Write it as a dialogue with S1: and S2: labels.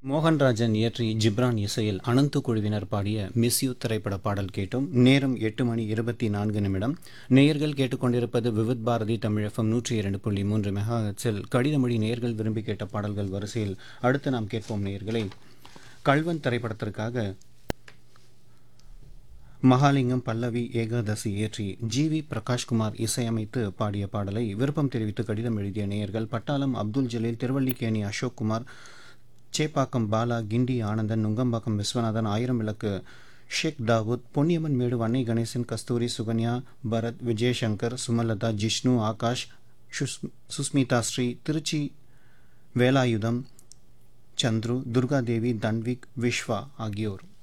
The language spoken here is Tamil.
S1: மோகன்ராஜன் இயற்றி ஜிப்ரான் இசையில் அனந்து குழுவினர் பாடிய மிஸ் யூ திரைப்பட பாடல் கேட்டோம் நேரம் எட்டு மணி இருபத்தி நான்கு நிமிடம் நேயர்கள் கேட்டுக்கொண்டிருப்பது விவித் பாரதி தமிழகம் நூற்றி இரண்டு புள்ளி மூன்று மெகாஹெட்ஸில் கடிதமொழி நேயர்கள் விரும்பி கேட்ட பாடல்கள் வரிசையில் அடுத்து நாம் கேட்போம் நேயர்களை கல்வன் திரைப்படத்திற்காக மகாலிங்கம் பல்லவி ஏகாதசி இயற்றி ஜி வி பிரகாஷ்குமார் இசையமைத்து பாடிய பாடலை விருப்பம் தெரிவித்து கடிதம் எழுதிய நேயர்கள் பட்டாளம் அப்துல் ஜலீல் திருவல்லிக்கேணி அசோக் குமார் சேப்பாக்கம் பாலா கிண்டி ஆனந்தன் நுங்கம்பாக்கம் விஸ்வநாதன் ஆயிரம் விளக்கு ஷேக் தாவூத் பொன்னியம்மன் மேடு வன்னை கணேசன் கஸ்தூரி சுகன்யா பரத் விஜயசங்கர் சுமலதா ஜிஷ்ணு ஆகாஷ் சுஸ்- சுஸ்மிதா ஸ்ரீ திருச்சி வேலாயுதம் சந்துரு துர்காதேவி தன்விக் விஸ்வா ஆகியோர்